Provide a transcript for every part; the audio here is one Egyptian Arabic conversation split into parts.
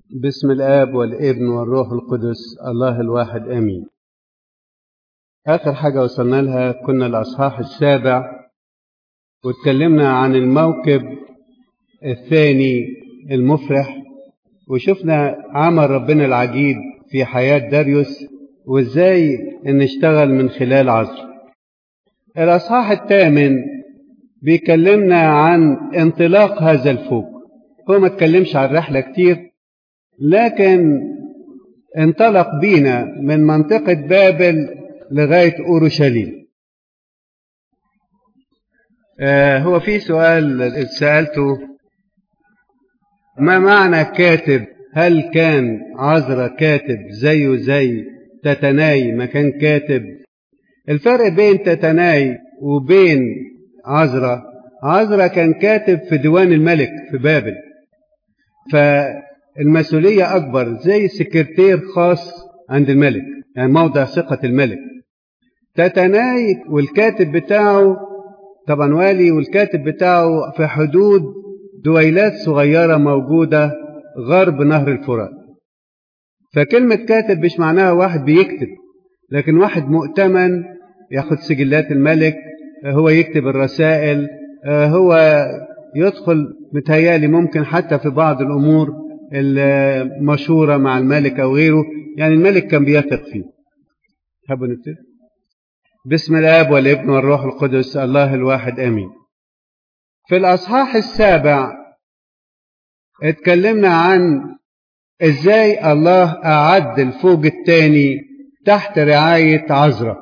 بسم الآب والابن والروح القدس الله الواحد آمين آخر حاجة وصلنا لها كنا الأصحاح السابع واتكلمنا عن الموكب الثاني المفرح وشفنا عمل ربنا العجيب في حياة داريوس وازاي نشتغل من خلال عصر الأصحاح الثامن بيكلمنا عن انطلاق هذا الفوق هو ما اتكلمش عن الرحلة كتير لكن انطلق بينا من منطقة بابل لغاية أورشليم آه هو في سؤال سألته ما معنى كاتب هل كان عذرا كاتب زيه زي تتناي ما كان كاتب الفرق بين تتناي وبين عذرا عذرا كان كاتب في ديوان الملك في بابل فالمسؤولية أكبر زي سكرتير خاص عند الملك يعني موضع ثقة الملك تتناي والكاتب بتاعه طبعا والي والكاتب بتاعه في حدود دويلات صغيرة موجودة غرب نهر الفرات فكلمة كاتب مش معناها واحد بيكتب لكن واحد مؤتمن ياخد سجلات الملك هو يكتب الرسائل هو يدخل متهيالي ممكن حتى في بعض الأمور المشهورة مع الملك أو غيره يعني الملك كان بيثق فيه تحبوا نبتدي بسم الآب والابن والروح القدس الله الواحد آمين في الأصحاح السابع اتكلمنا عن ازاي الله أعد الفوج الثاني تحت رعاية عزرا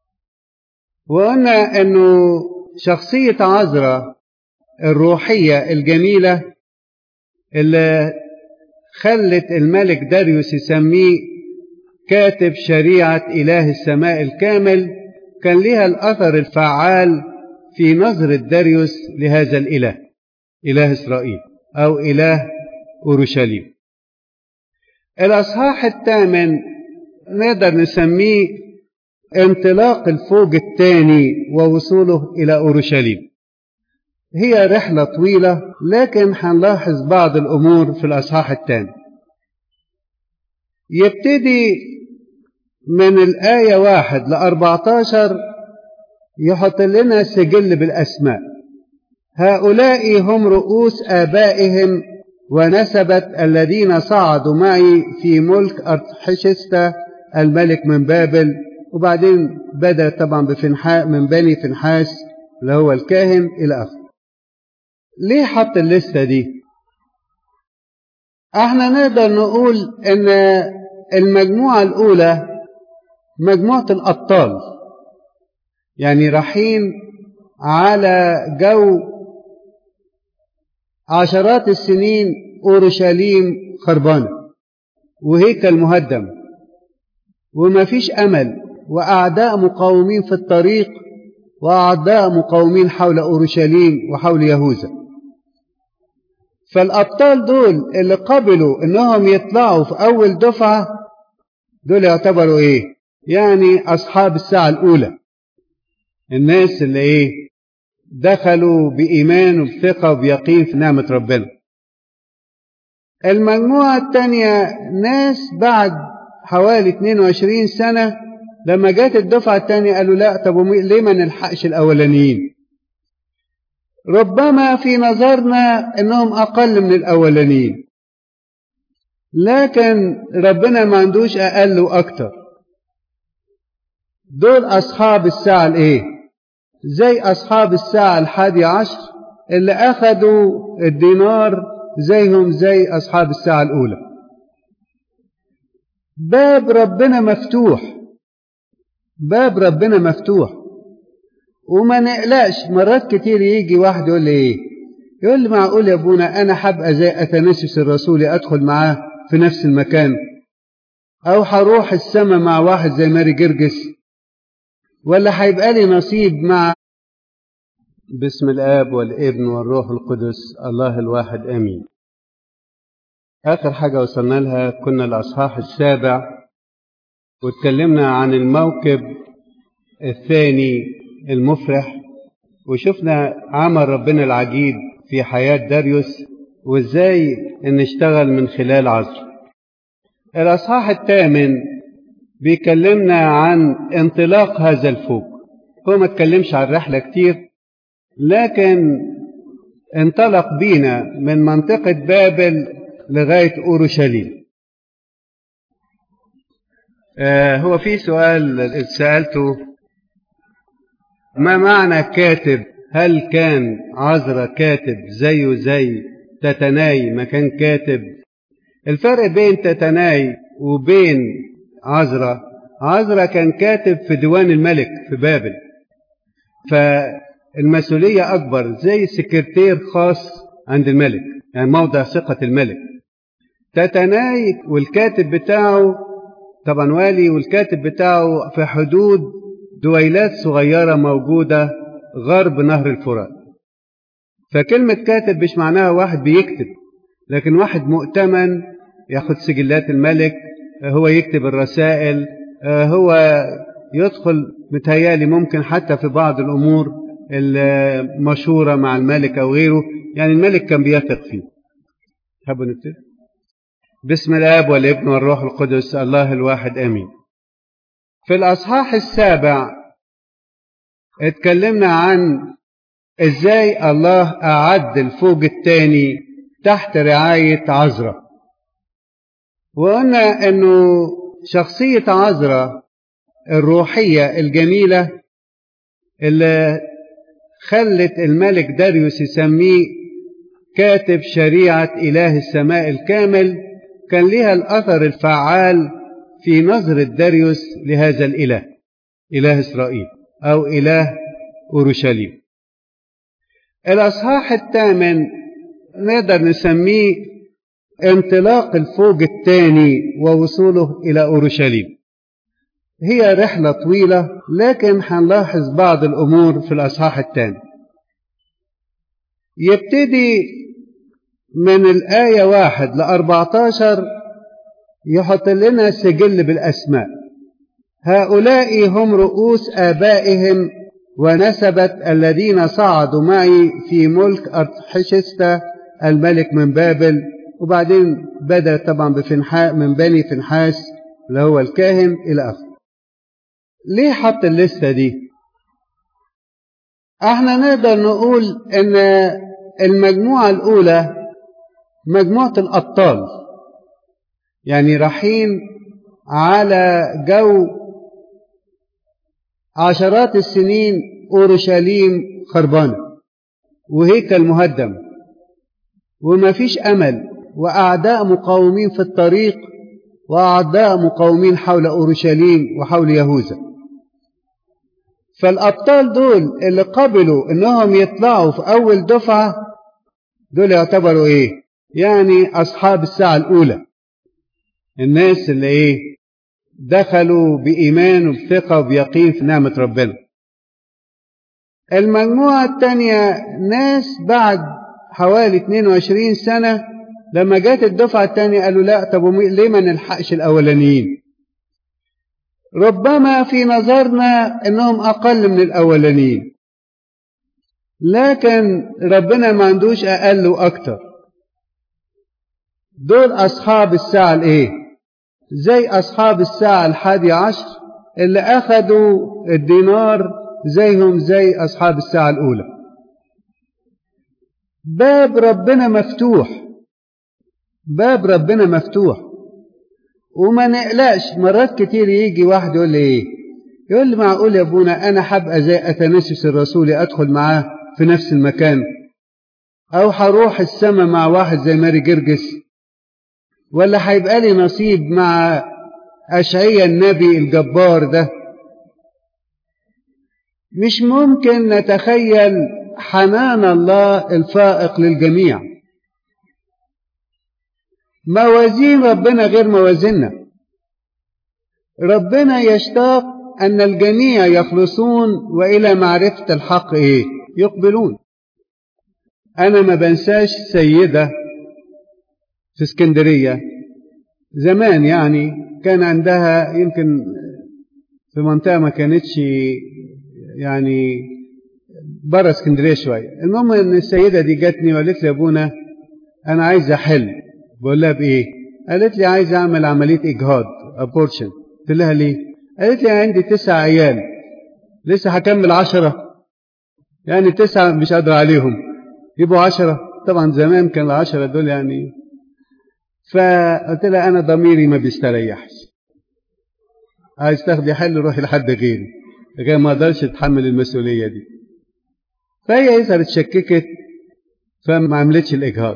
وقلنا انه شخصية عزرا الروحية الجميلة اللي خلت الملك داريوس يسميه كاتب شريعة إله السماء الكامل كان لها الأثر الفعال في نظرة داريوس لهذا الإله إله إسرائيل أو إله أورشليم الأصحاح الثامن نقدر نسميه انطلاق الفوج الثاني ووصوله إلى أورشليم هي رحلة طويلة لكن هنلاحظ بعض الأمور في الأصحاح الثاني يبتدي من الآية واحد لأربعة عشر يحط لنا سجل بالأسماء هؤلاء هم رؤوس آبائهم ونسبت الذين صعدوا معي في ملك أرتحشستا الملك من بابل وبعدين بدأ طبعا بفنحاء من بني فنحاس اللي هو الكاهن إلى آخره ليه حط الليستة دي احنا نقدر نقول ان المجموعة الأولى مجموعة الأبطال يعني رايحين على جو عشرات السنين أورشليم خربانة وهيكل مهدم وما فيش أمل وأعداء مقاومين في الطريق وأعداء مقاومين حول أورشليم وحول يهوذا فالأبطال دول اللي قبلوا إنهم يطلعوا في أول دفعة دول يعتبروا إيه؟ يعني أصحاب الساعة الأولى الناس اللي إيه؟ دخلوا بإيمان وبثقة وبيقين في نعمة ربنا المجموعة الثانية ناس بعد حوالي 22 سنة لما جت الدفعة الثانية قالوا لا طب ليه ما نلحقش الأولانيين ربما في نظرنا انهم اقل من الاولانيين لكن ربنا ما عندوش اقل واكتر دول اصحاب الساعة الايه زي اصحاب الساعة الحادي عشر اللي اخذوا الدينار زيهم زي اصحاب الساعة الاولى باب ربنا مفتوح باب ربنا مفتوح وما نقلقش مرات كتير يجي واحد يقول لي ايه يقول لي معقول يا ابونا انا هبقى زي اثناسيوس الرسولي ادخل معاه في نفس المكان او هروح السما مع واحد زي ماري جرجس ولا هيبقى لي نصيب مع بسم الاب والابن والروح القدس الله الواحد امين اخر حاجه وصلنا لها كنا الاصحاح السابع واتكلمنا عن الموكب الثاني المفرح وشفنا عمل ربنا العجيب في حياة داريوس وازاي نشتغل من خلال عصر الأصحاح الثامن بيكلمنا عن انطلاق هذا الفوق هو ما اتكلمش عن الرحلة كتير لكن انطلق بينا من منطقة بابل لغاية أورشليم آه هو في سؤال سألته ما معنى كاتب هل كان عذرا كاتب زيه زي تتناي ما كان كاتب الفرق بين تتناي وبين عذرا عذرا كان كاتب في ديوان الملك في بابل فالمسؤولية أكبر زي سكرتير خاص عند الملك يعني موضع ثقة الملك تتناي والكاتب بتاعه طبعا والي والكاتب بتاعه في حدود دويلات صغيرة موجودة غرب نهر الفرات فكلمة كاتب مش معناها واحد بيكتب لكن واحد مؤتمن ياخد سجلات الملك هو يكتب الرسائل هو يدخل متهيالي ممكن حتى في بعض الأمور المشورة مع الملك أو غيره يعني الملك كان بيثق فيه تحبوا نبتدي بسم الآب والابن والروح القدس الله الواحد آمين في الأصحاح السابع اتكلمنا عن ازاي الله أعد الفوج الثاني تحت رعاية عذراء وقلنا انه شخصية عذراء الروحية الجميلة اللي خلت الملك داريوس يسميه كاتب شريعة إله السماء الكامل كان لها الأثر الفعال في نظرة داريوس لهذا الإله إله إسرائيل أو إله أورشليم الأصحاح الثامن نقدر نسميه انطلاق الفوج الثاني ووصوله إلى أورشليم هي رحلة طويلة لكن هنلاحظ بعض الأمور في الأصحاح الثاني يبتدي من الآية واحد لأربعة عشر يحط لنا سجل بالأسماء هؤلاء هم رؤوس آبائهم ونسبت الذين صعدوا معي في ملك أرتحشستا الملك من بابل وبعدين بدأ طبعا بفنحاء من بني فنحاس اللي هو الكاهن إلى آخره ليه حط الليستة دي احنا نقدر نقول ان المجموعة الأولى مجموعة الأبطال يعني رايحين على جو عشرات السنين أورشليم خربانة وهيكل مهدم وما فيش أمل وأعداء مقاومين في الطريق وأعداء مقاومين حول أورشليم وحول يهوذا فالأبطال دول اللي قبلوا إنهم يطلعوا في أول دفعة دول يعتبروا إيه؟ يعني أصحاب الساعة الأولى الناس اللي إيه؟ دخلوا بإيمان وبثقة وبيقين في نعمة ربنا المجموعة الثانية ناس بعد حوالي 22 سنة لما جت الدفعة الثانية قالوا لا طب ليه ما نلحقش الأولانيين ربما في نظرنا انهم اقل من الاولانيين لكن ربنا ما عندوش اقل واكتر دول اصحاب الساعة الايه زي اصحاب الساعة الحادي عشر اللي اخذوا الدينار زيهم زي اصحاب الساعة الاولى باب ربنا مفتوح باب ربنا مفتوح وما نقلقش مرات كتير يجي واحد يقول لي ايه يقول لي معقول يا ابونا انا حابقى زي اتنسس الرسولي ادخل معاه في نفس المكان او هروح السما مع واحد زي ماري جرجس ولا هيبقى لي نصيب مع اشعيا النبي الجبار ده مش ممكن نتخيل حنان الله الفائق للجميع موازين ربنا غير موازيننا ربنا يشتاق أن الجميع يخلصون وإلى معرفة الحق إيه يقبلون أنا ما بنساش سيدة في اسكندرية زمان يعني كان عندها يمكن في منطقة ما كانتش يعني بره اسكندرية شوية المهم ان السيدة دي جاتني وقالت لي يا ابونا انا عايز احل بقول لها بايه قالت لي عايز اعمل عمليه اجهاض ابورشن قلت لها ليه قالت لي عندي تسع عيال لسه هكمل عشرة يعني تسعة مش قادر عليهم يبقوا عشرة طبعا زمان كان العشرة دول يعني فقلت لها أنا ضميري ما بيستريحش عايز تاخدي حل روحي لحد غيري غير ما اقدرش اتحمل المسؤولية دي فهي يظهر اتشككت فما عملتش الإجهاض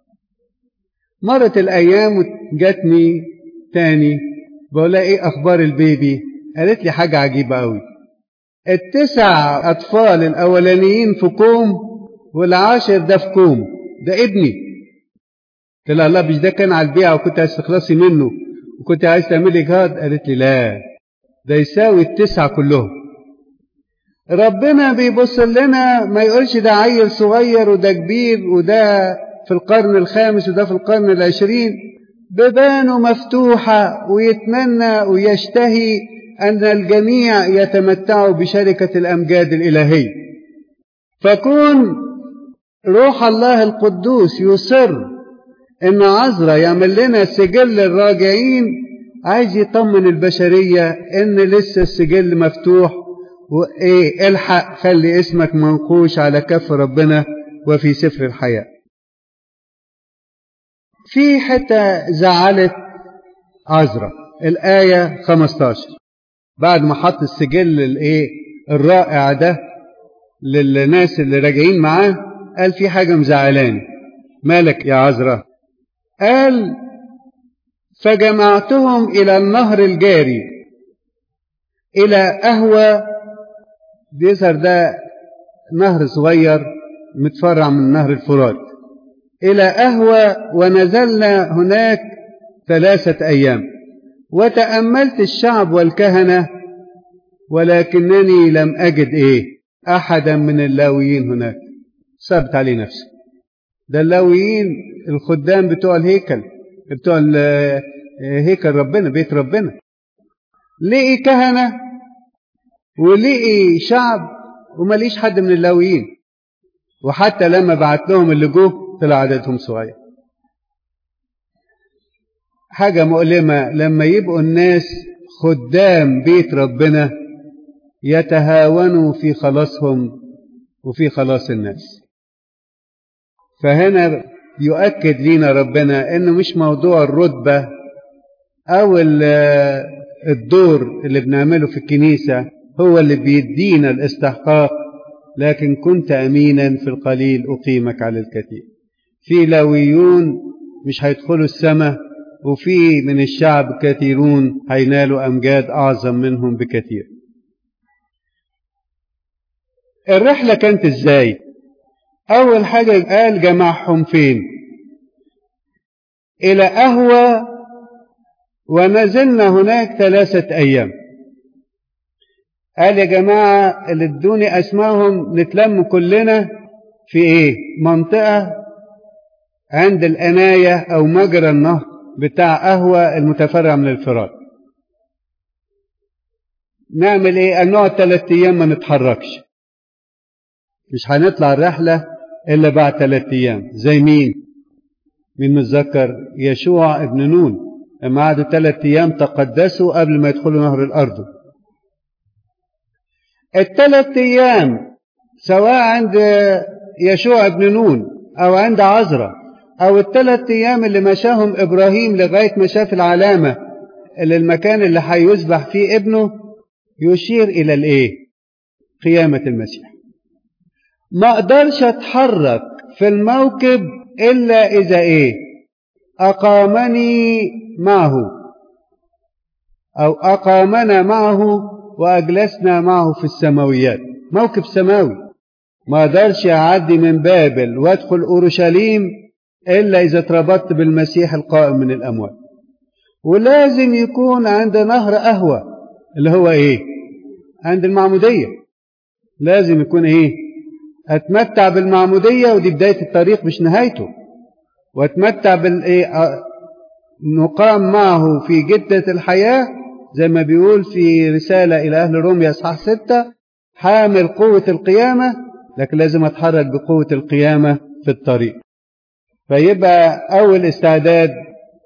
مرت الأيام وجاتني تاني بقول لها إيه أخبار البيبي قالت لي حاجة عجيبة أوي التسع أطفال الأولانيين في كوم والعاشر ده في كوم ده ابني قلت لها لا مش ده كان على البيعة وكنت عايز تخلصي منه وكنت عايز تعملي جهاد قالت لي لا ده يساوي التسعة كلهم ربنا بيبص لنا ما يقولش ده عيل صغير وده كبير وده في القرن الخامس وده في القرن العشرين ببانه مفتوحة ويتمنى ويشتهي أن الجميع يتمتعوا بشركة الأمجاد الإلهية فكون روح الله القدوس يصر إن عزرا يعمل لنا سجل الراجعين عايز يطمن البشرية إن لسه السجل مفتوح وإيه الحق خلي اسمك منقوش على كف ربنا وفي سفر الحياة في حتة زعلت عزرا الآية 15 بعد ما حط السجل الايه الرائع ده للناس اللي راجعين معاه قال في حاجة مزعلاني مالك يا عزرا قال فجمعتهم إلى النهر الجاري إلى قهوة بيظهر ده نهر صغير متفرع من نهر الفرات إلى قهوة ونزلنا هناك ثلاثة أيام وتأملت الشعب والكهنة ولكنني لم أجد إيه أحدا من اللاويين هناك صبت عليه نفسي ده اللاويين الخدام بتوع الهيكل بتوع هيكل ربنا بيت ربنا لقي كهنة ولقي شعب ومليش حد من اللاويين وحتى لما بعت لهم اللي جوه طلع عددهم صغير حاجة مؤلمة لما يبقوا الناس خدام بيت ربنا يتهاونوا في خلاصهم وفي خلاص الناس فهنا يؤكد لنا ربنا انه مش موضوع الرتبة او الدور اللي بنعمله في الكنيسة هو اللي بيدينا الاستحقاق لكن كنت امينا في القليل اقيمك على الكثير في لاويون مش هيدخلوا السماء وفي من الشعب كثيرون هينالوا أمجاد أعظم منهم بكثير الرحلة كانت ازاي أول حاجة قال جمعهم فين إلى قهوة ونزلنا هناك ثلاثة أيام قال يا جماعة اللي ادوني أسمائهم نتلم كلنا في إيه منطقة عند الأناية أو مجرى النهر بتاع قهوة المتفرع من الفرات نعمل ايه قال نقعد ثلاث ايام ما نتحركش مش هنطلع الرحلة الا بعد ثلاث ايام زي مين مين متذكر يشوع ابن نون لما قعدوا ثلاث ايام تقدسوا قبل ما يدخلوا نهر الارض الثلاث ايام سواء عند يشوع ابن نون او عند عزرا أو الثلاث أيام اللي مشاهم إبراهيم لغاية ما شاف العلامة اللي المكان اللي هيذبح فيه ابنه يشير إلى الإيه؟ قيامة المسيح. ما أقدرش أتحرك في الموكب إلا إذا إيه؟ أقامني معه أو أقامنا معه وأجلسنا معه في السماويات. موكب سماوي. ما أقدرش أعدي من بابل وأدخل أورشليم إلا إذا اتربطت بالمسيح القائم من الأموات ولازم يكون عند نهر قهوة اللي هو إيه عند المعمودية لازم يكون إيه أتمتع بالمعمودية ودي بداية الطريق مش نهايته وأتمتع بالإيه نقام معه في جدة الحياة زي ما بيقول في رسالة إلى أهل روميا أصحاح ستة حامل قوة القيامة لكن لازم أتحرك بقوة القيامة في الطريق فيبقى أول استعداد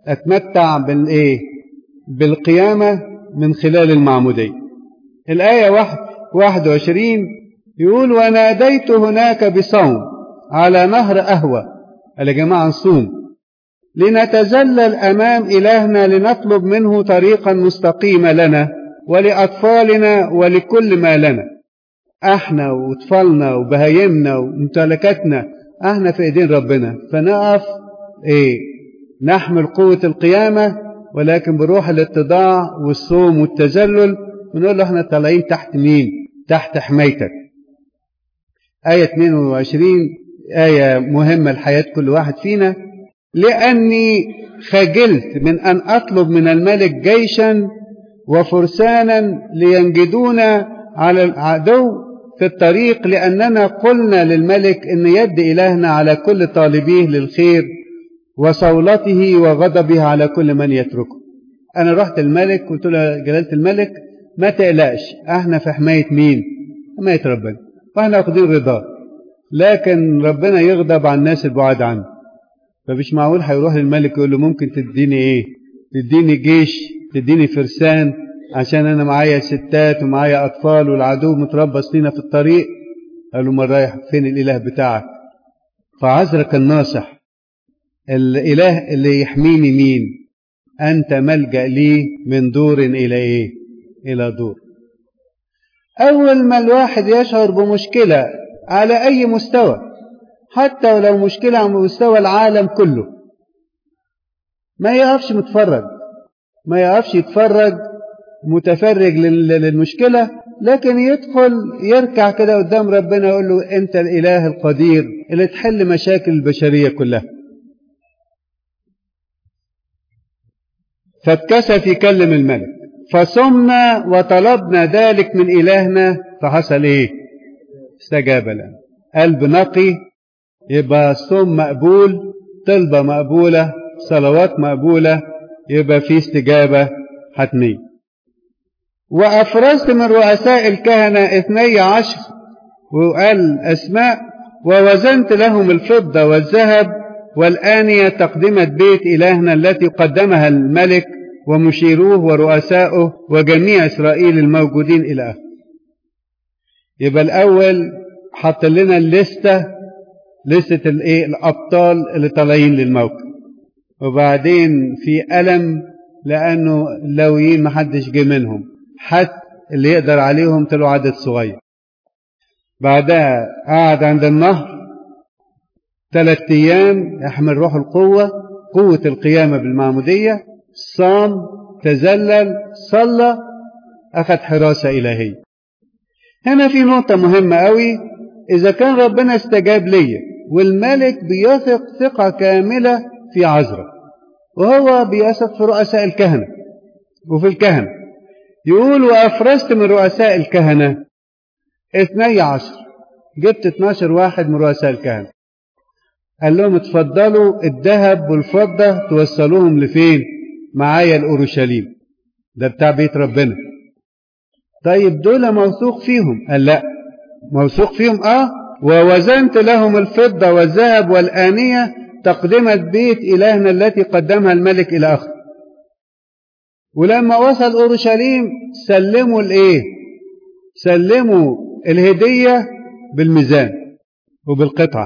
أتمتع بالإيه بالقيامة من خلال المعمودية الآية 21 يقول وناديت هناك بصوم على نهر أهوى يا جماعة نصوم لنتذلل أمام إلهنا لنطلب منه طريقا مستقيما لنا ولأطفالنا ولكل ما لنا احنا وطفالنا وبهايمنا وممتلكاتنا احنا في ايدين ربنا فنقف ايه نحمل قوة القيامة ولكن بروح الاتضاع والصوم والتذلل بنقول له احنا طالعين تحت مين تحت حمايتك آية 22 آية مهمة لحياة كل واحد فينا لأني خجلت من أن أطلب من الملك جيشا وفرسانا لينجدونا على العدو في الطريق لأننا قلنا للملك إن يد إلهنا على كل طالبيه للخير وصولته وغضبه على كل من يتركه أنا رحت الملك قلت له جلالة الملك ما تقلقش احنا في حماية مين حماية ربنا واحنا واخدين رضاه لكن ربنا يغضب على الناس البعاد عنه فمش معقول هيروح للملك يقول له ممكن تديني ايه تديني جيش تديني فرسان عشان انا معايا ستات ومعايا اطفال والعدو متربص لينا في الطريق قال له ما رايح فين الاله بتاعك فعذرك الناصح الاله اللي يحميني مين انت ملجا لي من دور الى ايه الى دور اول ما الواحد يشعر بمشكله على اي مستوى حتى ولو مشكله على مستوى العالم كله ما يقفش متفرج ما يقفش يتفرج متفرج للمشكلة لكن يدخل يركع كده قدام ربنا يقول له أنت الإله القدير اللي تحل مشاكل البشرية كلها فاتكسف يكلم الملك فصمنا وطلبنا ذلك من إلهنا فحصل إيه استجاب لنا قلب نقي يبقى صوم مقبول طلبة مقبولة صلوات مقبولة يبقى في استجابة حتمية وأفرزت من رؤساء الكهنة اثني عشر وقال أسماء ووزنت لهم الفضة والذهب والآنية تقدمة بيت إلهنا التي قدمها الملك ومشيروه ورؤساؤه وجميع إسرائيل الموجودين إلى آخره يبقى الأول حط لنا الليستة لستة الإيه الأبطال اللي طالعين للموقف وبعدين في ألم لأنه اللويين محدش جه منهم حتى اللي يقدر عليهم طلعوا عدد صغير بعدها قعد عند النهر ثلاث أيام يحمل روح القوة قوة القيامة بالمعمودية صام تزلل صلى أخذ حراسة إلهية هنا في نقطة مهمة قوي إذا كان ربنا استجاب لي والملك بيثق ثقة كاملة في عذرة وهو بيثق في رؤساء الكهنة وفي الكهنة يقول وأفرزت من رؤساء الكهنة اثني عشر جبت 12 واحد من رؤساء الكهنة قال لهم اتفضلوا الذهب والفضة توصلوهم لفين معايا الأورشليم ده بتاع بيت ربنا طيب دول موثوق فيهم قال لا موثوق فيهم اه ووزنت لهم الفضة والذهب والآنية تقدمة بيت إلهنا التي قدمها الملك إلى آخره ولما وصل أورشليم سلموا الإيه سلموا الهدية بالميزان وبالقطعة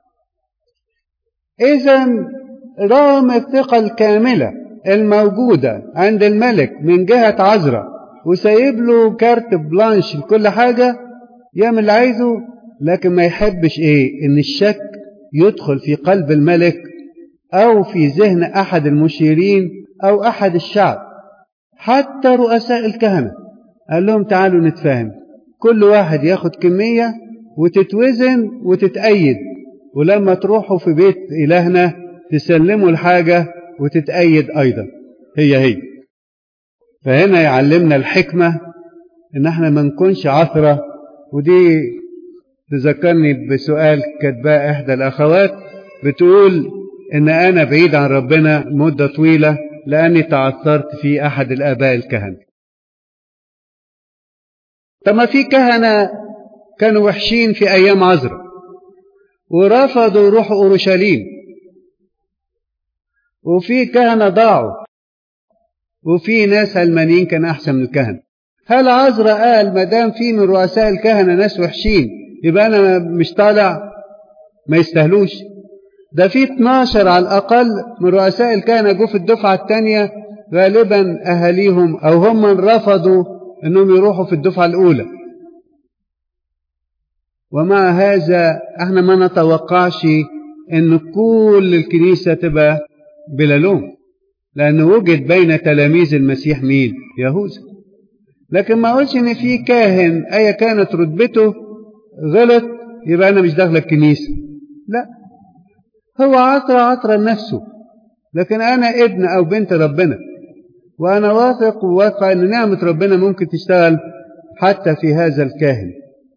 إذا رغم الثقة الكاملة الموجودة عند الملك من جهة عذراء وسايب له كارت بلانش لكل حاجة يعمل اللي عايزه لكن ما يحبش ايه ان الشك يدخل في قلب الملك او في ذهن احد المشيرين او احد الشعب حتى رؤساء الكهنة قال لهم تعالوا نتفاهم كل واحد ياخد كمية وتتوزن وتتأيد ولما تروحوا في بيت إلهنا تسلموا الحاجة وتتأيد أيضا هي هي فهنا يعلمنا الحكمة إن احنا ما نكونش عثرة ودي تذكرني بسؤال كاتباه إحدى الأخوات بتقول إن أنا بعيد عن ربنا مدة طويلة لأني تعثرت في أحد الآباء الكهنة طب ما في كهنة كانوا وحشين في أيام عذراء ورفضوا يروحوا أورشليم وفي كهنة ضاعوا وفي ناس علمانيين كان أحسن من الكهنة هل عزرا قال ما دام في من رؤساء الكهنة ناس وحشين يبقى أنا مش طالع ما يستاهلوش ده في 12 على الأقل من رؤساء الكهنة جو في الدفعة الثانية غالبا أهاليهم أو هم من رفضوا أنهم يروحوا في الدفعة الأولى ومع هذا احنا ما نتوقعش أن كل الكنيسة تبقى بلا لوم لأنه وجد بين تلاميذ المسيح مين؟ يهوذا لكن ما أقولش إن في كاهن أيا كانت رتبته غلط يبقى أنا مش داخل الكنيسة لا هو عطرة عطرة لنفسه لكن أنا ابن أو بنت ربنا وأنا واثق وواثقة أن نعمة ربنا ممكن تشتغل حتى في هذا الكاهن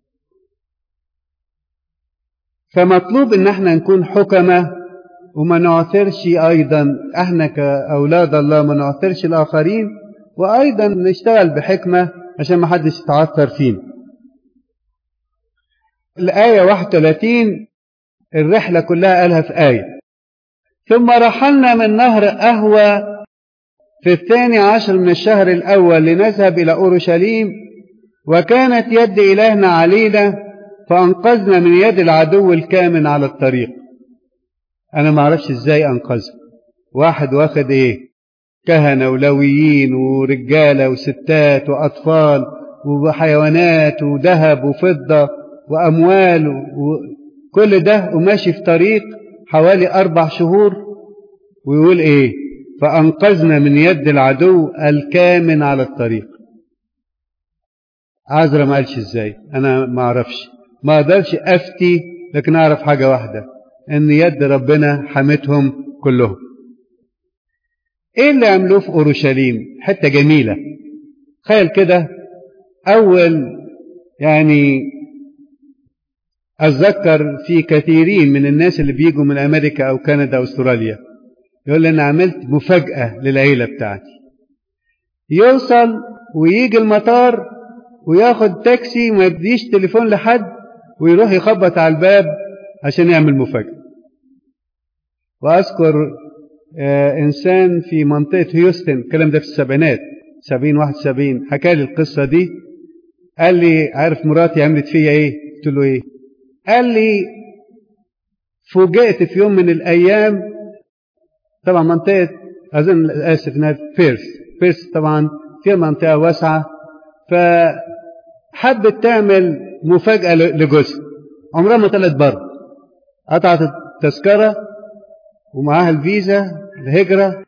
فمطلوب ان احنا نكون حكمة وما نعثرش ايضا احنا كاولاد الله ما نعثرش الاخرين وايضا نشتغل بحكمة عشان ما حدش يتعثر فينا الآية 31 الرحلة كلها قالها في آية ثم رحلنا من نهر أهوى في الثاني عشر من الشهر الأول لنذهب إلى أورشليم وكانت يد إلهنا علينا فأنقذنا من يد العدو الكامن على الطريق أنا ما أعرفش إزاي أنقذه واحد واخد إيه كهنة ولويين ورجالة وستات وأطفال وحيوانات وذهب وفضة وأموال وكل ده وماشي في طريق حوالي أربع شهور ويقول إيه فأنقذنا من يد العدو الكامن على الطريق عذرا ما قالش إزاي أنا ما أعرفش ما أقدرش أفتي لكن أعرف حاجة واحدة إن يد ربنا حمتهم كلهم إيه اللي عملوه في أورشليم حتة جميلة تخيل كده أول يعني أتذكر في كثيرين من الناس اللي بيجوا من أمريكا أو كندا أو أستراليا يقول لي أنا عملت مفاجأة للعيلة بتاعتي يوصل ويجي المطار وياخد تاكسي وما يديش تليفون لحد ويروح يخبط على الباب عشان يعمل مفاجأة وأذكر آه إنسان في منطقة هيوستن الكلام ده في السبعينات سبعين واحد سبعين حكى لي القصة دي قال لي عارف مراتي عملت فيا إيه قلت له إيه قال لي فوجئت في يوم من الأيام طبعا منطقة أظن آسف إنها فيرس فيرس طبعا فيها منطقة واسعة فحبت تعمل مفاجأة لجوزها عمرها ما طلعت بره قطعت التذكرة ومعاها الفيزا الهجرة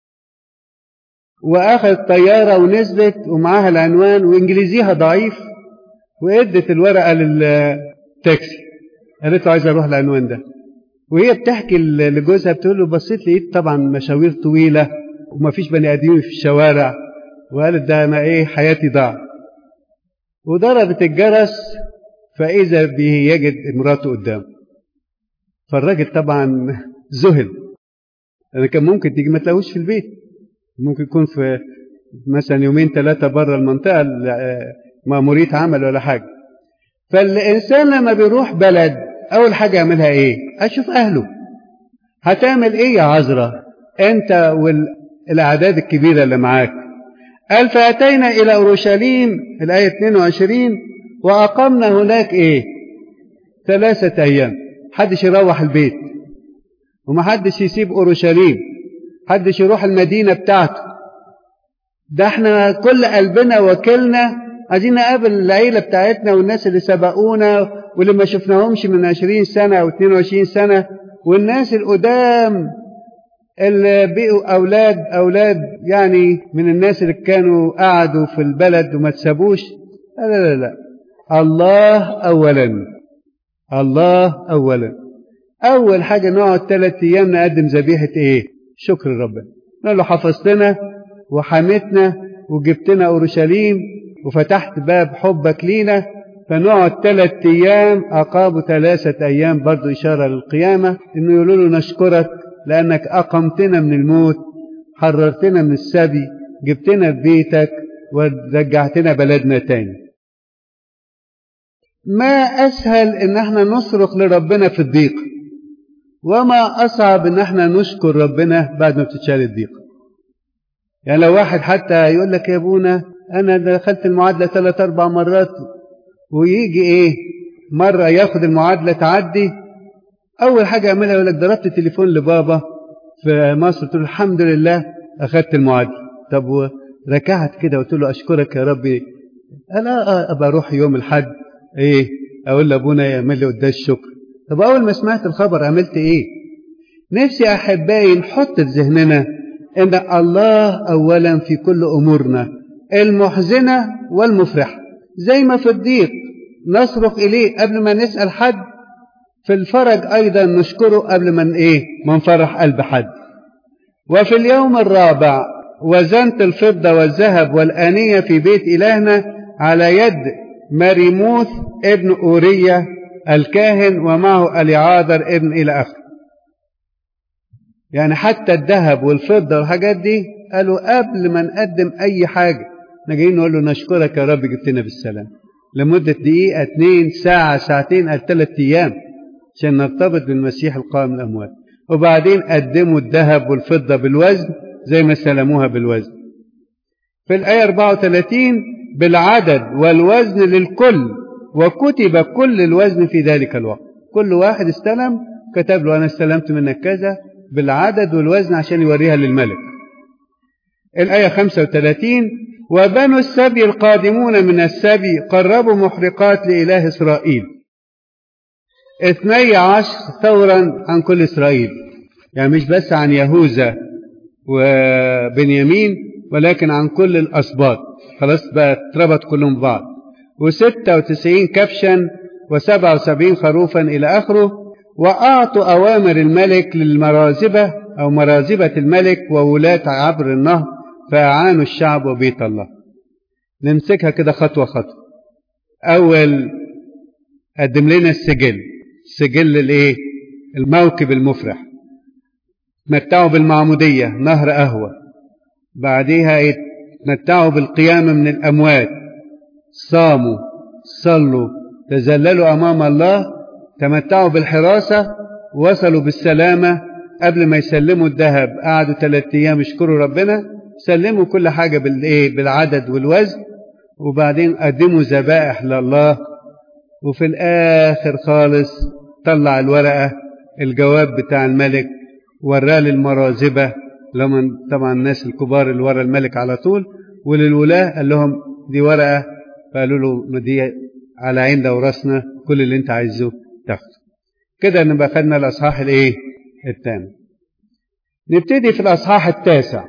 وأخذت طيارة ونزلت ومعاها العنوان وإنجليزيها ضعيف وإدت الورقة للتاكسي قالت له عايز أروح العنوان ده وهي بتحكي لجوزها بتقول له بصيت لقيت طبعا مشاوير طويلة ومفيش بني آدمين في الشوارع وقالت ده أنا إيه حياتي ضاعت وضربت الجرس فإذا به يجد مراته قدامه فالراجل طبعا ذهل أنا كان ممكن تيجي ما تلاقوش في البيت ممكن يكون في مثلا يومين ثلاثة بره المنطقة مأمورية عمل ولا حاجة فالإنسان لما بيروح بلد أول حاجة يعملها إيه؟ أشوف أهله هتعمل إيه يا عذرة؟ أنت والأعداد الكبيرة اللي معاك قال فأتينا إلى أورشليم الآية 22 وأقمنا هناك إيه؟ ثلاثة أيام حدش يروح البيت ومحدش يسيب أورشليم حدش يروح المدينة بتاعته ده احنا كل قلبنا وكلنا عايزين نقابل العيلة بتاعتنا والناس اللي سبقونا واللي ما شفناهمش من 20 سنة أو 22 سنة والناس القدام اللي بقوا أولاد أولاد يعني من الناس اللي كانوا قعدوا في البلد وما تسابوش لا لا لا, لا. الله أولا الله أولا أول حاجة نقعد ثلاث أيام نقدم ذبيحة إيه؟ شكر ربنا نقول له حفظتنا وحمتنا وجبتنا أورشليم وفتحت باب حبك لينا فنقعد ثلاث أيام أقاموا ثلاثة أيام برضو إشارة للقيامة إنه يقولوا له نشكرك لأنك أقمتنا من الموت حررتنا من السبي جبتنا في بيتك ورجعتنا بلدنا تاني ما أسهل إن احنا نصرخ لربنا في الضيق وما أصعب إن احنا نشكر ربنا بعد ما بتتشال الضيقة يعني لو واحد حتى يقول لك يا ابونا أنا دخلت المعادلة ثلاث أربع مرات ويجي إيه مرة ياخد المعادلة تعدي أول حاجة يعملها يقول لك ضربت التليفون لبابا في مصر قلت له الحمد لله أخدت المعادلة طب وركعت كده قلت له أشكرك يا ربي أنا أبقى أروح يوم الحد إيه أقول لأبونا يعمل لي قداس الشكر طب أول ما سمعت الخبر عملت إيه نفسي أحبائي نحط في ذهننا إن الله أولا في كل أمورنا المحزنة والمفرحة زي ما في الضيق نصرخ إليه قبل ما نسأل حد في الفرج أيضا نشكره قبل ما إيه ما نفرح قلب حد وفي اليوم الرابع وزنت الفضة والذهب والآنية في بيت إلهنا على يد مريموث ابن أورية الكاهن ومعه اليعاذر ابن إلى آخره يعني حتى الذهب والفضة والحاجات دي قالوا قبل ما نقدم أي حاجة احنا جايين نقول له نشكرك يا رب جبتنا بالسلام لمدة دقيقة اتنين ساعة ساعتين قال ثلاث أيام عشان نرتبط بالمسيح القائم من الأموات وبعدين قدموا الذهب والفضة بالوزن زي ما سلموها بالوزن في الآية 34 بالعدد والوزن للكل وكتب كل الوزن في ذلك الوقت كل واحد استلم كتب له أنا استلمت منك كذا بالعدد والوزن عشان يوريها للملك الآية 35 وبنو السبي القادمون من السبي قربوا محرقات لإله إسرائيل اثني عشر ثورا عن كل إسرائيل يعني مش بس عن يهوذا وبنيامين ولكن عن كل الأسباط خلاص بقى اتربط كلهم بعض وستة وتسعين كبشا وسبعة وسبعين خروفا إلى آخره وأعطوا أوامر الملك للمرازبة أو مرازبة الملك وولاة عبر النهر فأعانوا الشعب وبيت الله نمسكها كده خطوة خطوة أول قدم لنا السجل سجل الايه الموكب المفرح متعوا بالمعمودية نهر قهوة بعديها يتمتعوا بالقيامة من الأموات صاموا صلوا تذللوا أمام الله تمتعوا بالحراسة وصلوا بالسلامة قبل ما يسلموا الذهب قعدوا ثلاثة أيام يشكروا ربنا سلموا كل حاجة بالإيه بالعدد والوزن وبعدين قدموا ذبائح لله وفي الآخر خالص طلع الورقة الجواب بتاع الملك وراه للمرازبة لما طبعا الناس الكبار اللي ورا الملك على طول وللولاة قال لهم دي ورقة فقالوا له دي على عين وراسنا كل اللي انت عايزه تاخده كده نبقى خدنا الأصحاح الايه الثاني نبتدي في الأصحاح التاسع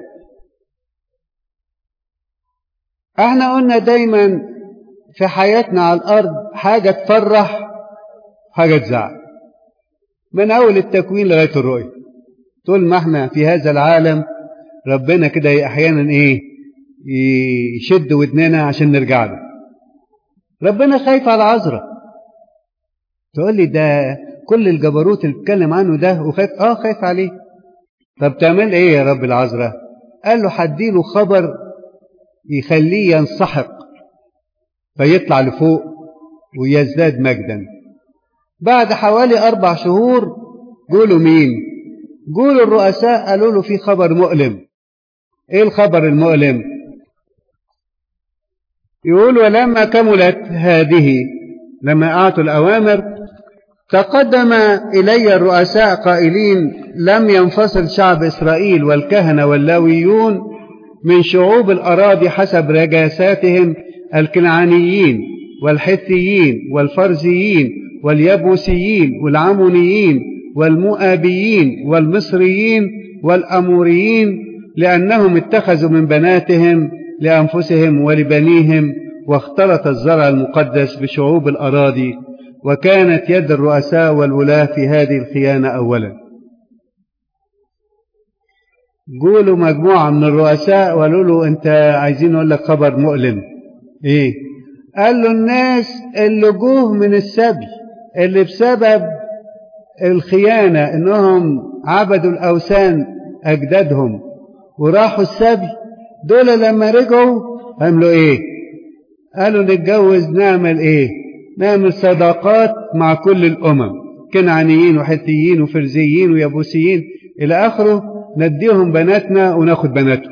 احنا قلنا دايما في حياتنا على الأرض حاجة تفرح حاجة تزعل من أول التكوين لغاية الرؤية طول ما احنا في هذا العالم ربنا كده أحيانا إيه يشد ودننا عشان نرجع له ربنا خايف على عذرة تقول لي ده كل الجبروت اللي بتكلم عنه ده وخايف اه خايف عليه طب تعمل ايه يا رب العذراء قال له هديله خبر يخليه ينسحق فيطلع لفوق ويزداد مجدا بعد حوالي أربع شهور قولوا مين قولوا الرؤساء قالوا له في خبر مؤلم ايه الخبر المؤلم يقول ولما كملت هذه لما أعطوا الأوامر تقدم إلي الرؤساء قائلين لم ينفصل شعب إسرائيل والكهنة واللاويون من شعوب الأراضي حسب رجاساتهم الكنعانيين والحثيين والفرزيين واليبوسيين والعمونيين والمؤابيين والمصريين والأموريين لأنهم اتخذوا من بناتهم لأنفسهم ولبنيهم واختلط الزرع المقدس بشعوب الأراضي وكانت يد الرؤساء والولاة في هذه الخيانة أولا قولوا مجموعة من الرؤساء وقالوا له أنت عايزين نقول لك خبر مؤلم إيه قال له الناس اللي جوه من السبي اللي بسبب الخيانة إنهم عبدوا الأوثان أجدادهم وراحوا السبي دول لما رجعوا عملوا إيه قالوا نتجوز نعمل إيه نعمل صداقات مع كل الأمم كنعانيين وحثيين وفرزيين ويبوسيين إلى آخره نديهم بناتنا وناخد بناتهم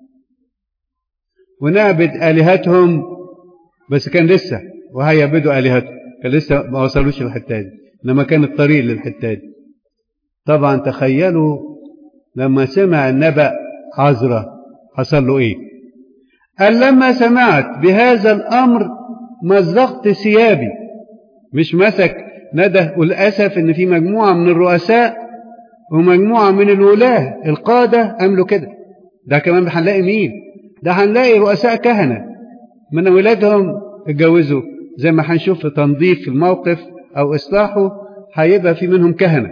ونعبد آلهتهم بس كان لسه وهيعبدوا آلهتهم كان لسه ما وصلوش للحتة دي إنما كان الطريق للحتة دي طبعا تخيلوا لما سمع النبأ عذرة حصل له إيه قال لما سمعت بهذا الأمر مزقت ثيابي مش مسك نده والأسف إن في مجموعة من الرؤساء ومجموعة من الولاة القادة عملوا كده ده كمان هنلاقي مين ده هنلاقي رؤساء كهنة من ولادهم اتجوزوا زي ما هنشوف في تنظيف الموقف أو إصلاحه هيبقى في منهم كهنة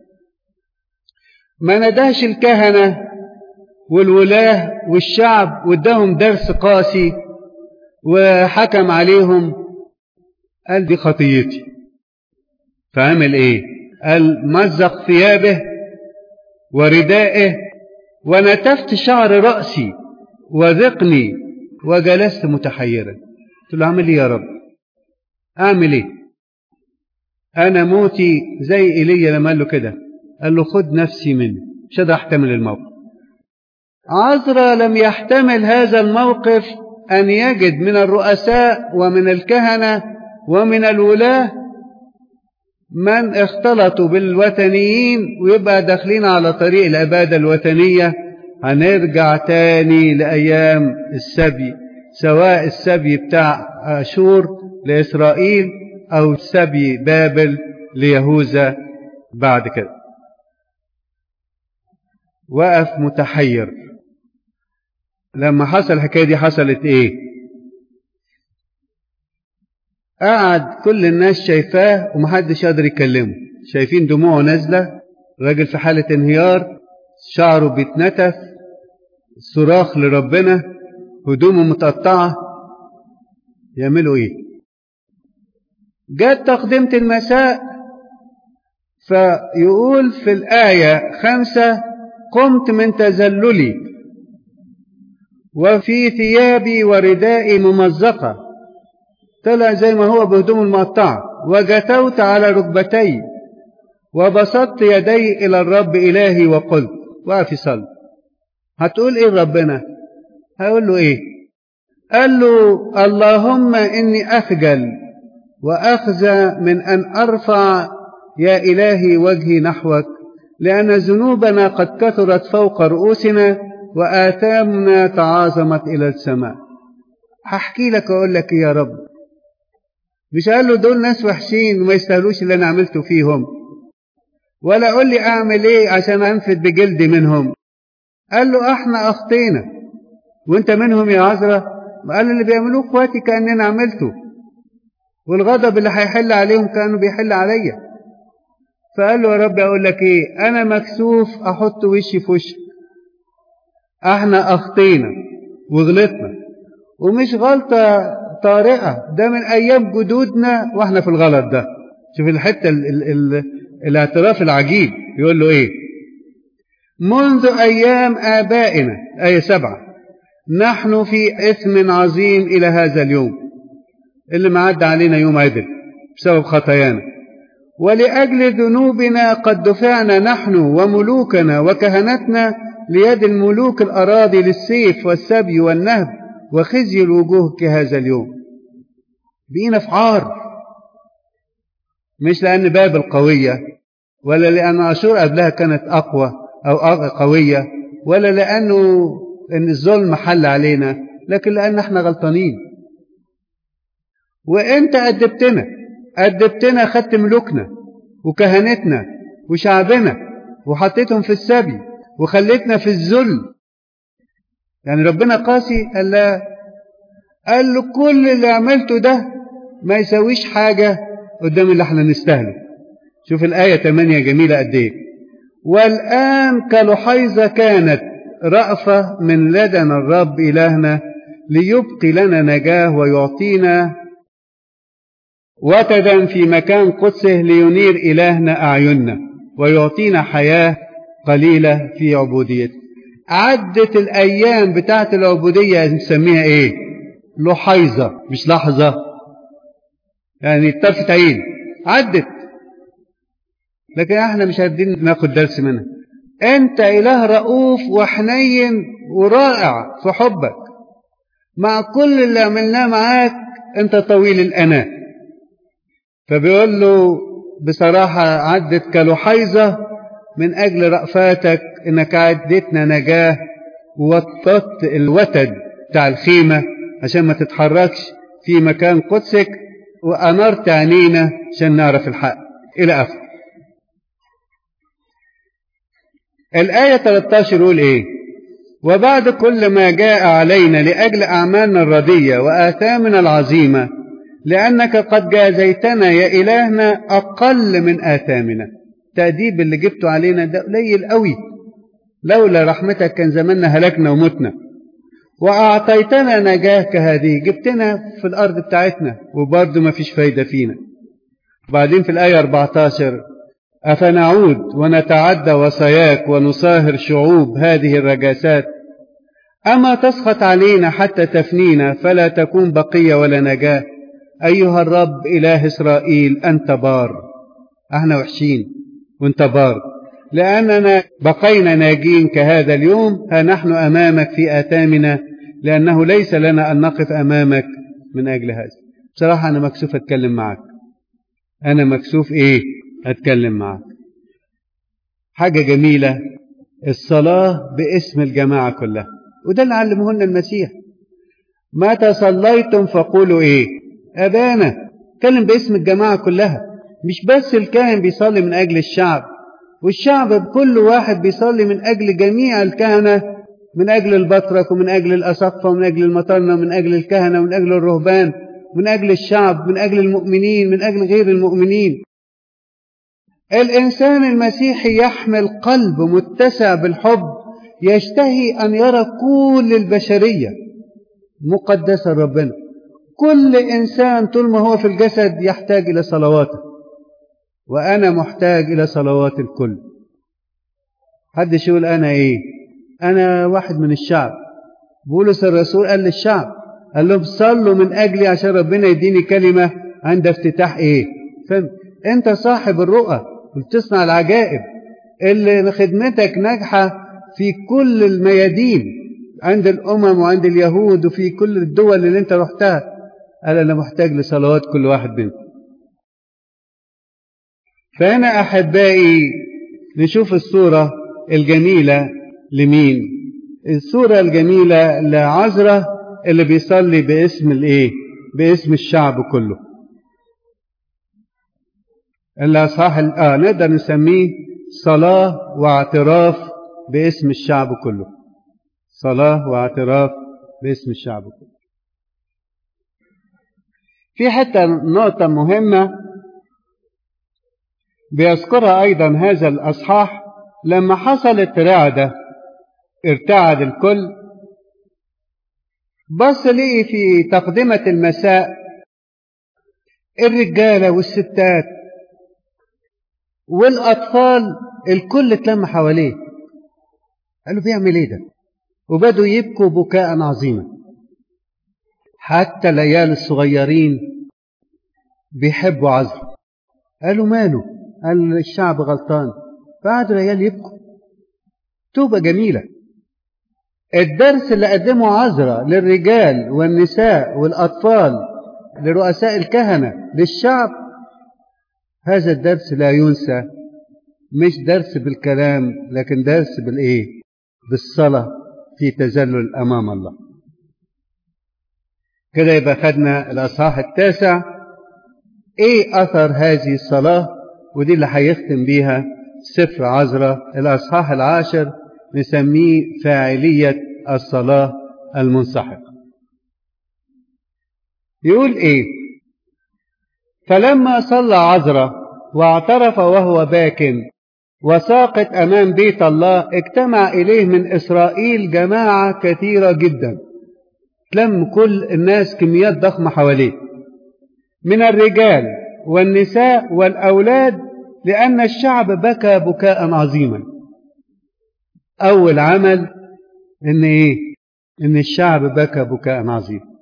ما ندهش الكهنة والولاة والشعب واداهم درس قاسي وحكم عليهم قال دي خطيتي فعمل ايه قال مزق ثيابه وردائه ونتفت شعر رأسي وذقني وجلست متحيرا قلت له اعمل ايه يا رب اعمل ايه انا موتي زي ايليا لما قال له كده قال له خد نفسي مني مش قادر احتمل الموقف عذرا لم يحتمل هذا الموقف أن يجد من الرؤساء ومن الكهنة ومن الولاة من اختلطوا بالوثنيين ويبقى داخلين على طريق العبادة الوثنية هنرجع تاني لأيام السبي سواء السبي بتاع أشور لإسرائيل أو سبي بابل ليهوذا بعد كده وقف متحير لما حصل الحكاية دي حصلت ايه قعد كل الناس شايفاه ومحدش قادر يكلمه شايفين دموعه نازلة راجل في حالة انهيار شعره بيتنتف صراخ لربنا هدومه متقطعة يعملوا ايه جت تقدمة المساء فيقول في الآية خمسة قمت من تزللي وفي ثيابي وردائي ممزقة طلع زي ما هو بهدوم المقطعة وجتوت على ركبتي وبسطت يدي إلى الرب إلهي وقلت وقف يصلي هتقول إيه ربنا هقول له إيه قال له اللهم إني أخجل وأخزى من أن أرفع يا إلهي وجهي نحوك لأن ذنوبنا قد كثرت فوق رؤوسنا وآثامنا تعاظمت إلى السماء هحكي لك أقول لك يا رب مش قال له دول ناس وحشين وما يستاهلوش اللي أنا عملته فيهم ولا أقول لي أعمل إيه عشان أنفد بجلدي منهم قال له إحنا أخطينا وأنت منهم يا عذرة قال اللي بيعملوه إخواتي كأننا عملته والغضب اللي هيحل عليهم كانوا بيحل عليا فقال له يا رب أقول لك إيه أنا مكسوف أحط وشي في وشك احنا اخطينا وغلطنا ومش غلطة طارئة ده من ايام جدودنا واحنا في الغلط ده شوف الحتة ال ال ال الاعتراف العجيب يقول له ايه منذ ايام ابائنا اي سبعة نحن في اثم عظيم الى هذا اليوم اللي معدى علينا يوم عدل بسبب خطايانا ولأجل ذنوبنا قد دفعنا نحن وملوكنا وكهنتنا ليد الملوك الأراضي للسيف والسبي والنهب وخزي الوجوه كهذا اليوم بقينا في عار مش لأن بابل قوية ولا لأن أشور قبلها كانت أقوى أو قوية ولا لأنه إن الظلم حل علينا لكن لأن احنا غلطانين وانت أدبتنا أدبتنا خدت ملوكنا وكهنتنا وشعبنا وحطيتهم في السبي وخليتنا في الذل يعني ربنا قاسي قال لا قال له كل اللي عملته ده ما يسويش حاجة قدام اللي احنا نستاهله شوف الآية 8 جميلة قد ايه والآن كلحيظة كانت رأفة من لدن الرب إلهنا ليبقي لنا نجاه ويعطينا وتدا في مكان قدسه لينير إلهنا أعيننا ويعطينا حياة قليلة في عبوديته عدت الأيام بتاعت العبودية نسميها إيه لحيظة مش لحظة يعني طرفة عين عدت لكن احنا مش قادرين ناخد درس منها انت اله رؤوف وحنين ورائع في حبك مع كل اللي عملناه معاك انت طويل الاناه فبيقول له بصراحة عدت كلحيظة من أجل رأفاتك إنك عدتنا نجاة ووططت الوتد بتاع الخيمة عشان ما تتحركش في مكان قدسك وأنرت عينينا عشان نعرف الحق إلى آخره الآية 13 يقول إيه وبعد كل ما جاء علينا لأجل أعمالنا الردية وآثامنا العظيمة لأنك قد جازيتنا يا إلهنا أقل من آثامنا تأديب اللي جبته علينا ده قليل قوي لولا رحمتك كان زماننا هلكنا ومتنا وأعطيتنا نجاة كهذه جبتنا في الأرض بتاعتنا وبرضه ما فيش فايدة فينا وبعدين في الآية 14 أفنعود ونتعدى وصاياك ونصاهر شعوب هذه الرجاسات أما تسخط علينا حتى تفنينا فلا تكون بقية ولا نجاة أيها الرب إله إسرائيل أنت بار احنا وحشين وانت بار لأننا بقينا ناجين كهذا اليوم ها نحن أمامك في آثامنا لأنه ليس لنا أن نقف أمامك من أجل هذا بصراحة أنا مكسوف أتكلم معك أنا مكسوف إيه أتكلم معك حاجة جميلة الصلاة باسم الجماعة كلها وده اللي علمه لنا المسيح متى صليتم فقولوا إيه أبانا اتكلم باسم الجماعة كلها مش بس الكاهن بيصلي من أجل الشعب والشعب كل واحد بيصلي من أجل جميع الكهنة من أجل البطرك ومن أجل الأسقفة ومن أجل المطرنة ومن أجل الكهنة ومن أجل الرهبان من أجل الشعب من أجل المؤمنين من أجل غير المؤمنين الإنسان المسيحي يحمل قلب متسع بالحب يشتهي أن يرى كل البشرية مقدسة ربنا كل إنسان طول ما هو في الجسد يحتاج إلى صلواته وأنا محتاج إلى صلوات الكل حدش يقول أنا إيه أنا واحد من الشعب بولس الرسول قال للشعب قال لهم صلوا من أجلي عشان ربنا يديني كلمة عند افتتاح إيه فهم أنت صاحب الرؤى وبتصنع العجائب اللي خدمتك ناجحة في كل الميادين عند الأمم وعند اليهود وفي كل الدول اللي أنت رحتها قال أنا محتاج لصلوات كل واحد منكم فهنا أحبائي نشوف الصورة الجميلة لمين الصورة الجميلة لعذرة اللي بيصلي باسم الايه باسم الشعب كله الأصحاح آه نقدر نسميه صلاة واعتراف باسم الشعب كله صلاة واعتراف باسم الشعب كله في حتى نقطة مهمة بيذكرها أيضا هذا الأصحاح لما حصلت رعدة ارتعد الكل بص لقي في تقدمة المساء الرجالة والستات والأطفال الكل اتلم حواليه قالوا بيعمل ايه ده وبدوا يبكوا بكاء عظيما حتى العيال الصغيرين بيحبوا عزل قالوا ماله قال الشعب غلطان فقعدوا العيال يبكوا توبة جميلة الدرس اللي قدمه عذرا للرجال والنساء والأطفال لرؤساء الكهنة للشعب هذا الدرس لا ينسى مش درس بالكلام لكن درس بالإيه بالصلاة في تذلل أمام الله كده يبقى خدنا الأصحاح التاسع إيه أثر هذه الصلاة ودي اللي هيختم بيها سفر عذراء الأصحاح العاشر نسميه فاعلية الصلاة المنسحقة يقول إيه فلما صلى عذراء واعترف وهو باك وساقط أمام بيت الله اجتمع إليه من إسرائيل جماعة كثيرة جدا تلم كل الناس كميات ضخمة حواليه من الرجال والنساء والأولاد لأن الشعب بكى بكاء عظيما أول عمل إن إيه إن الشعب بكى بكاء عظيما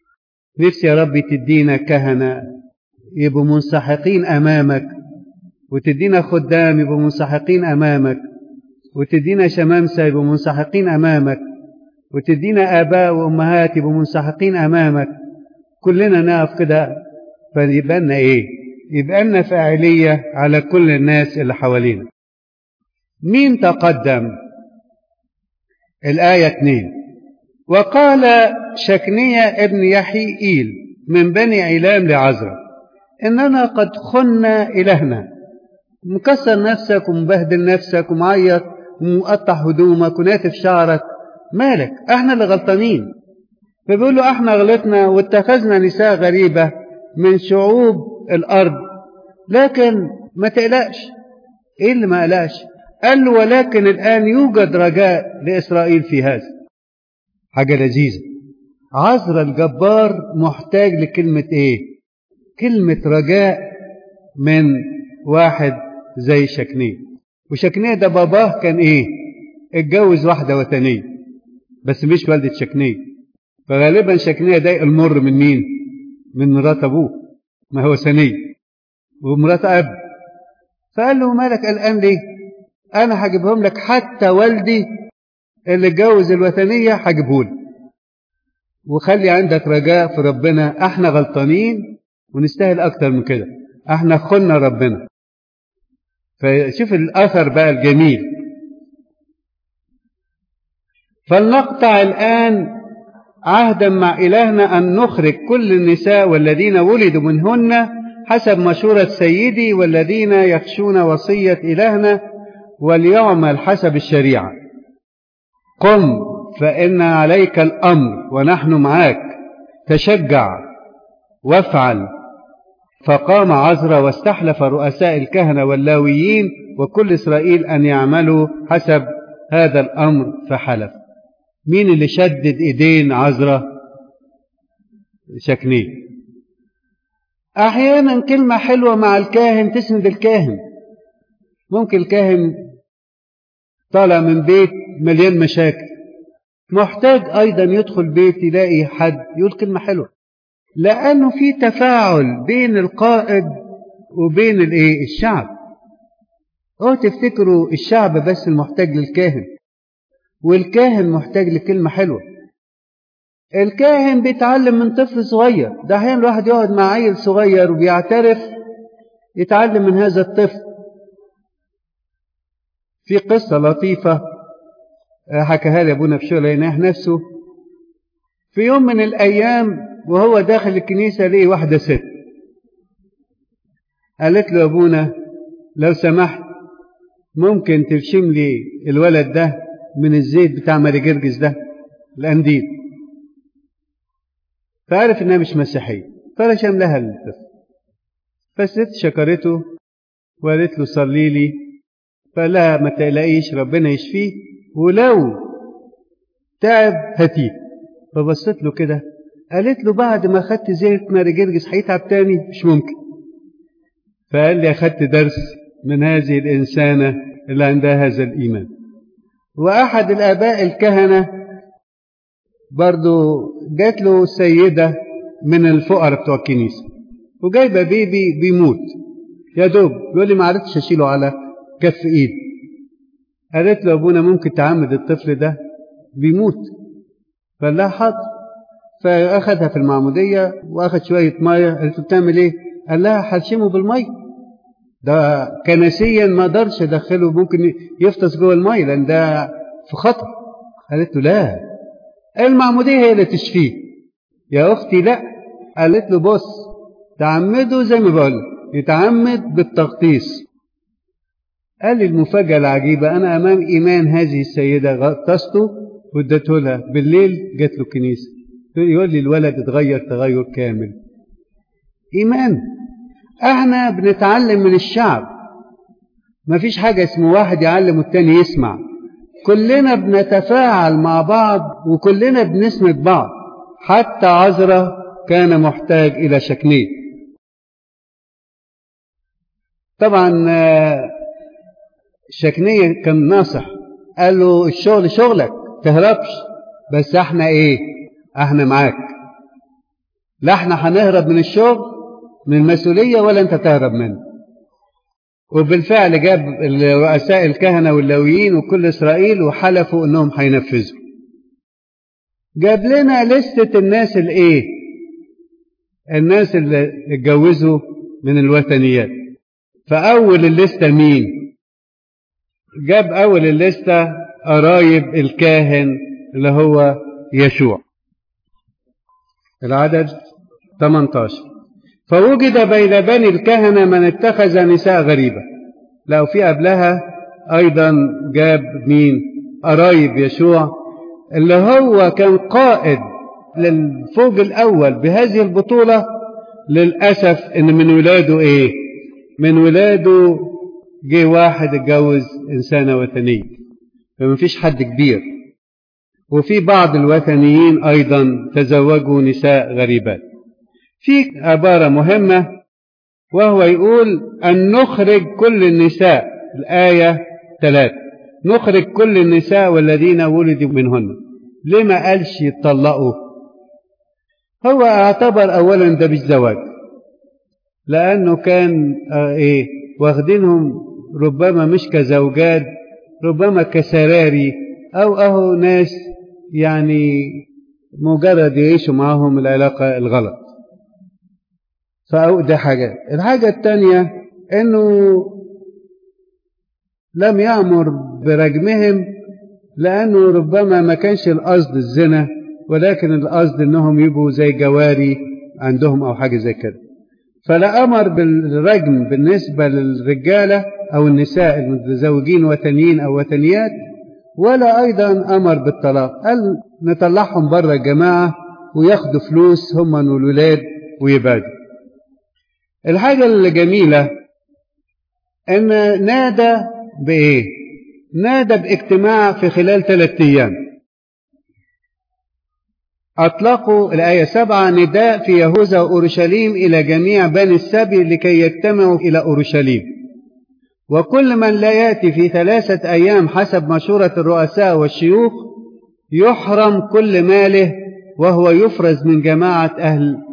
نفسي يا رب تدينا كهنة يبقوا منسحقين أمامك وتدينا خدام يبقوا منسحقين أمامك وتدينا شمامسة يبقوا منسحقين أمامك وتدينا آباء وأمهات يبقوا منسحقين أمامك كلنا نقف كده فيبقى لنا إيه؟ يبقى لنا فاعلية على كل الناس اللي حوالينا مين تقدم؟ الآية 2 وقال شكنية ابن يحيئيل من بني علام لعزرا إننا قد خنا إلهنا مكسر نفسك ومبهدل نفسك ومعيط ومقطع هدومك وناتف شعرك مالك احنا اللي غلطانين فبيقول له احنا غلطنا واتخذنا نساء غريبة من شعوب الأرض لكن ما تقلقش ايه اللي ما قلقش قال له ولكن الآن يوجد رجاء لإسرائيل في هذا حاجة لذيذة عذر الجبار محتاج لكلمة ايه كلمة رجاء من واحد زي شكنية وشكنية ده باباه كان ايه اتجوز واحدة وثنية بس مش والدة شكنية فغالبا شكنية ده المر من مين من مرات ابوه ما هو ثنية ومرات اب فقال له مالك قلقان ليه انا هجيبهم لك حتى والدي اللي اتجوز الوثنية هجيبهولك وخلي عندك رجاء في ربنا احنا غلطانين ونستاهل اكتر من كده احنا خلنا ربنا فشوف الاثر بقى الجميل فلنقطع الان عهدا مع الهنا ان نخرج كل النساء والذين ولدوا منهن حسب مشورة سيدي والذين يخشون وصية إلهنا وليعمل حسب الشريعة قم فإن عليك الأمر ونحن معاك تشجع وافعل فقام عزرا واستحلف رؤساء الكهنة واللاويين وكل إسرائيل أن يعملوا حسب هذا الأمر فحلف مين اللي شدد إيدين عزرا شكنيه أحيانا كلمة حلوة مع الكاهن تسند الكاهن ممكن الكاهن طالع من بيت مليان مشاكل محتاج أيضا يدخل بيت يلاقي حد يقول كلمة حلوة لأنه في تفاعل بين القائد وبين الإيه الشعب أو تفتكروا الشعب بس المحتاج للكاهن والكاهن محتاج لكلمة حلوة الكاهن بيتعلم من طفل صغير ده أحيانا الواحد يقعد مع عيل صغير وبيعترف يتعلم من هذا الطفل في قصة لطيفة حكاها لي أبونا في شغل يناح نفسه في يوم من الأيام وهو داخل الكنيسة لقي واحدة ست قالت له أبونا لو سمحت ممكن ترشم لي الولد ده من الزيت بتاع ماري جرجس ده الأنديد فعرف إنها مش مسيحية فرشم لها الطفل فالست شكرته وقالت له صلي لي فقال لها ما تقلقيش ربنا يشفيه ولو تعب هاتيه فبصت له كده قالت له بعد ما خدت زيت ماري جرجس هيتعب تاني مش ممكن فقال لي أخدت درس من هذه الإنسانة اللي عندها هذا الإيمان وأحد الآباء الكهنة برضو جات له سيدة من الفقراء بتوع الكنيسة وجايبة بيبي بيموت يا دوب يقول لي ما عرفتش أشيله على كف إيد قالت له أبونا ممكن تعمد الطفل ده بيموت فقال لها حاضر فأخذها في المعمودية وأخذ شوية مية قالت له بتعمل إيه؟ قال لها هرشمه بالمية ده كنسيا ما اقدرش ادخله ممكن يفطس جوه الميه لان ده في خطر قالت له لا المعموديه هي اللي تشفيه يا اختي لا قالت له بص تعمده زي ما بقول يتعمد بالتغطيس قال لي المفاجاه العجيبه انا امام ايمان هذه السيده غطسته واديته لها بالليل جات له الكنيسه يقول لي الولد اتغير تغير كامل ايمان احنا بنتعلم من الشعب مفيش حاجة اسمه واحد يعلم والتاني يسمع كلنا بنتفاعل مع بعض وكلنا بنسند بعض حتى عزرة كان محتاج إلى شكنيه طبعا شكنية كان ناصح قال له الشغل شغلك تهربش بس احنا ايه احنا معاك لا احنا هنهرب من الشغل من المسؤولية ولا أنت تهرب منه وبالفعل جاب رؤساء الكهنة واللويين وكل إسرائيل وحلفوا إنهم هينفذوا جاب لنا لستة الناس الإيه الناس اللي اتجوزوا من الوثنيات فأول الليستة مين جاب أول الليستة قرايب الكاهن اللي هو يشوع العدد 18 فوجد بين بني الكهنة من اتخذ نساء غريبة لو في قبلها أيضا جاب مين قرايب يشوع اللي هو كان قائد للفوج الأول بهذه البطولة للأسف إن من ولاده إيه من ولاده جه واحد اتجوز إنسانة وثنية فما فيش حد كبير وفي بعض الوثنيين أيضا تزوجوا نساء غريبات في عبارة مهمة وهو يقول أن نخرج كل النساء الآية ثلاثة نخرج كل النساء والذين ولدوا منهن ليه ما قالش يطلقوا هو اعتبر أولا ده مش زواج لأنه كان آه إيه واخدينهم ربما مش كزوجات ربما كسراري أو أهو ناس يعني مجرد يعيشوا معاهم العلاقة الغلط فده حاجة الحاجة الثانية انه لم يأمر برجمهم لأنه ربما ما كانش القصد الزنا ولكن القصد انهم يبقوا زي جواري عندهم او حاجة زي كده فلا أمر بالرجم بالنسبة للرجالة أو النساء المتزوجين وثنيين أو وثنيات ولا أيضا أمر بالطلاق قال نطلعهم بره الجماعة وياخدوا فلوس هم والولاد ويبادوا الحاجة الجميلة أن نادى بإيه؟ نادى باجتماع في خلال ثلاثة أيام أطلقوا الآية سبعة نداء في يهوذا وأورشليم إلى جميع بني السبي لكي يجتمعوا إلى أورشليم وكل من لا يأتي في ثلاثة أيام حسب مشورة الرؤساء والشيوخ يحرم كل ماله وهو يفرز من جماعة أهل